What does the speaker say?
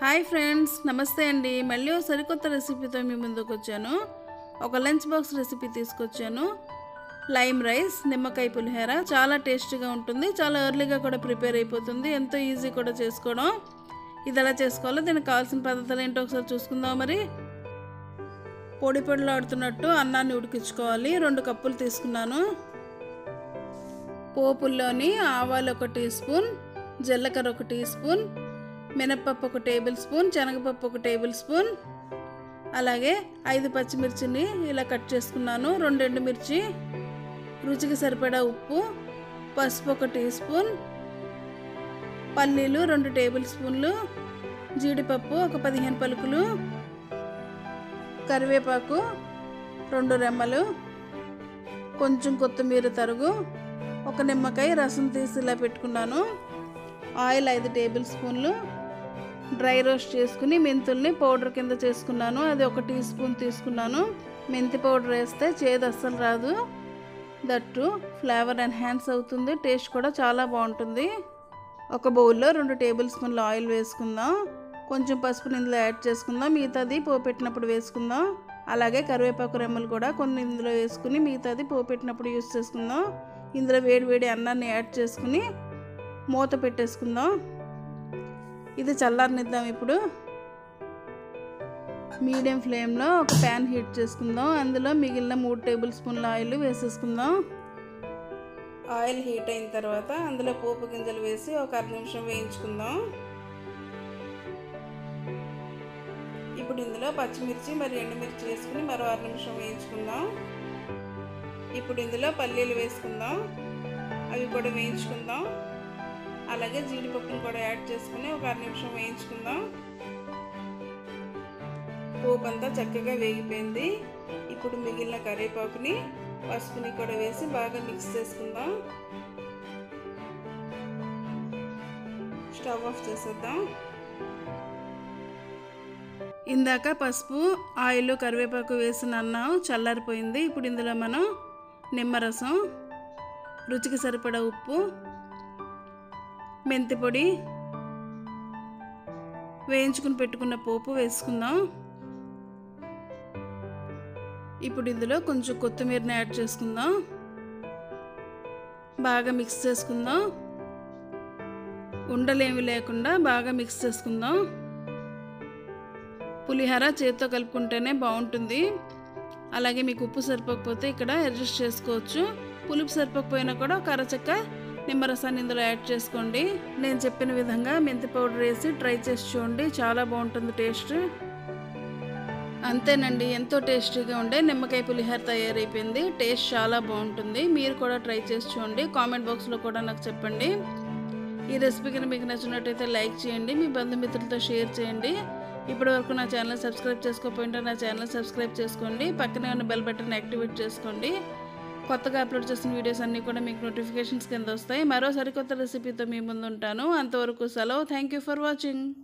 hi friends నమస్తే అండి మళ్ళీ ఓ సరికొత్త రెసిపీతో మీ ముందుకు వచ్చాను ఒక లంచ్ బాక్స్ రెసిపీ తీసుకొచ్చాను లైమ్ రైస్ నిమ్మకాయ పులిహోర చాలా టేస్టీగా ఉంటుంది చాలా ఎర్లీగా కూడా ప్రిపేర్ అయిపోతుంది ఎంతో ఈజీ కూడా చేసుకోవడం ఇది ఎలా చేసుకోవాలో దీనికి కావాల్సిన పదార్థాలు ఏంటో ఒకసారి చూసుకుందాం మరి పొడి పొడిలాడుతున్నట్టు అన్నాన్ని ఉడికించుకోవాలి రెండు కప్పులు తీసుకున్నాను పోపుల్లోని ఆవాలు ఒక టీ స్పూన్ జీలకర్ర ఒక టీ స్పూన్ మినప్పప్పు ఒక టేబుల్ స్పూన్ శనగపప్పు ఒక టేబుల్ స్పూన్ అలాగే ఐదు పచ్చిమిర్చిని ఇలా కట్ చేసుకున్నాను రెండు ఎండుమిర్చి రుచికి సరిపడా ఉప్పు పసుపు ఒక టీ స్పూన్ పల్లీలు రెండు టేబుల్ స్పూన్లు జీడిపప్పు ఒక పదిహేను పలుకులు కరివేపాకు రెండు రెమ్మలు కొంచెం కొత్తిమీర తరుగు ఒక నిమ్మకాయ రసం తీసి ఇలా పెట్టుకున్నాను ఆయిల్ ఐదు టేబుల్ స్పూన్లు డ్రై రోస్ట్ చేసుకుని మెంతుల్ని పౌడర్ కింద చేసుకున్నాను అది ఒక టీ స్పూన్ తీసుకున్నాను మెంతి పౌడర్ వేస్తే చేదు అస్సలు రాదు దట్టు ఫ్లేవర్ ఎన్హాన్స్ అవుతుంది టేస్ట్ కూడా చాలా బాగుంటుంది ఒక బౌల్లో రెండు టేబుల్ స్పూన్ల ఆయిల్ వేసుకుందాం కొంచెం పసుపుని ఇందులో యాడ్ చేసుకుందాం మిగతాది పోపెట్టినప్పుడు వేసుకుందాం అలాగే కరివేపాకు రెమ్మలు కూడా కొన్ని ఇందులో వేసుకుని మిగతాది పోపెట్టినప్పుడు యూస్ చేసుకుందాం ఇందులో వేడి వేడి అన్నాన్ని యాడ్ చేసుకుని మూత పెట్టేసుకుందాం ఇది చల్లారనిద్దాం ఇప్పుడు మీడియం ఫ్లేమ్లో ఒక ప్యాన్ హీట్ చేసుకుందాం అందులో మిగిలిన మూడు టేబుల్ స్పూన్ల ఆయిల్ వేసేసుకుందాం ఆయిల్ హీట్ అయిన తర్వాత అందులో పోపు గింజలు వేసి ఒక అర నిమిషం వేయించుకుందాం ఇప్పుడు ఇందులో పచ్చిమిర్చి మరి ఎండుమిర్చి వేసుకుని మరో అర నిమిషం వేయించుకుందాం ఇప్పుడు ఇందులో పల్లీలు వేసుకుందాం అవి కూడా వేయించుకుందాం అలాగే జీడిపప్పును కూడా యాడ్ చేసుకుని ఒక అర నిమిషం వేయించుకుందాం పోపు అంతా చక్కగా వేగిపోయింది ఇప్పుడు మిగిలిన కరివేపాకుని పసుపుని కూడా వేసి బాగా మిక్స్ చేసుకుందాం స్టవ్ ఆఫ్ చేసేద్దాం ఇందాక పసుపు ఆయిల్ కరివేపాకు వేసిన అన్నం చల్లారిపోయింది ఇప్పుడు ఇందులో మనం నిమ్మరసం రుచికి సరిపడా ఉప్పు మెంతి పొడి వేయించుకుని పెట్టుకున్న పోపు వేసుకుందాం ఇప్పుడు ఇందులో కొంచెం కొత్తిమీరని యాడ్ చేసుకుందాం బాగా మిక్స్ చేసుకుందాం ఉండలేమి లేకుండా బాగా మిక్స్ చేసుకుందాం పులిహోర చేతితో కలుపుకుంటేనే బాగుంటుంది అలాగే మీకు ఉప్పు సరిపోకపోతే ఇక్కడ అడ్జస్ట్ చేసుకోవచ్చు పులుపు సరిపోకపోయినా కూడా ఒక అరచక్క నిమ్మరసాన్ని ఇందులో యాడ్ చేసుకోండి నేను చెప్పిన విధంగా మెంతి పౌడర్ వేసి ట్రై చేసి చూడండి చాలా బాగుంటుంది టేస్ట్ అంతేనండి ఎంతో టేస్టీగా ఉండే నిమ్మకాయ పులిహోర తయారైపోయింది టేస్ట్ చాలా బాగుంటుంది మీరు కూడా ట్రై చేసి చూడండి కామెంట్ బాక్స్లో కూడా నాకు చెప్పండి ఈ రెసిపీ కనుక మీకు నచ్చినట్టయితే లైక్ చేయండి మీ బంధుమిత్రులతో షేర్ చేయండి ఇప్పటి వరకు నా ఛానల్ సబ్స్క్రైబ్ చేసుకోకపోయింటే నా ఛానల్ సబ్స్క్రైబ్ చేసుకోండి పక్కనే ఉన్న బెల్ బటన్ యాక్టివేట్ చేసుకోండి కొత్తగా అప్లోడ్ చేసిన వీడియోస్ అన్నీ కూడా మీకు నోటిఫికేషన్స్ కింద వస్తాయి మరో సరికొత్త రెసిపీతో మీ ముందు ఉంటాను అంతవరకు సెలవు థ్యాంక్ యూ ఫర్ వాచింగ్